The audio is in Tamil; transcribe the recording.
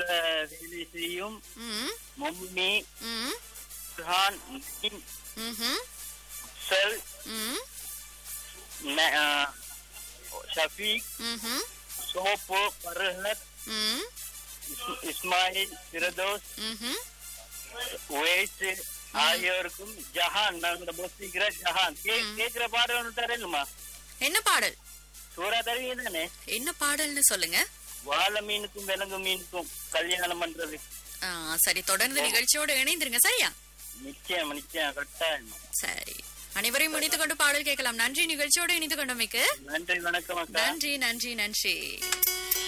வேலை செய்யும் ம் மம்மி ம் சுஹான் நதீம், ம்ஹும். செல் ம் ந- ஆ, ஷஃபீக் ம்ஹும். சோப்பு பர்ஹத் ம் இஸ்- இஸ்மாயில் பிரதோஸ் ம்ஹும். உவைஸ் ஆகியோருக்கும் ஜஹான் நாங்க போசிக்கிற ஜஹான் கே- கேக்குற பாடம் ஒன்று தரலுமா என்ன பாடல் சூறா தருவீங்க தானே என்ன பாடல்னு சொல்லுங்க வாழை மீனுக்கும் விலங்கு மீனுக்கும் கல்யாணம் பண்றது ஆ, சரி தொடர்ந்து நிகழ்ச்சியோட இணைந்திருங்க சரியா நிச்சயம் நிச்சயம் கட்டாயம் சரி அனைவரையும் முடித்துக் கொண்டு பாடல் கேட்கலாம் நன்றி நிகழ்ச்சியோடு இணைந்து கொண்டமைக்கு நன்றி வணக்கம் அக்கா நன்றி நன்றி நன்றி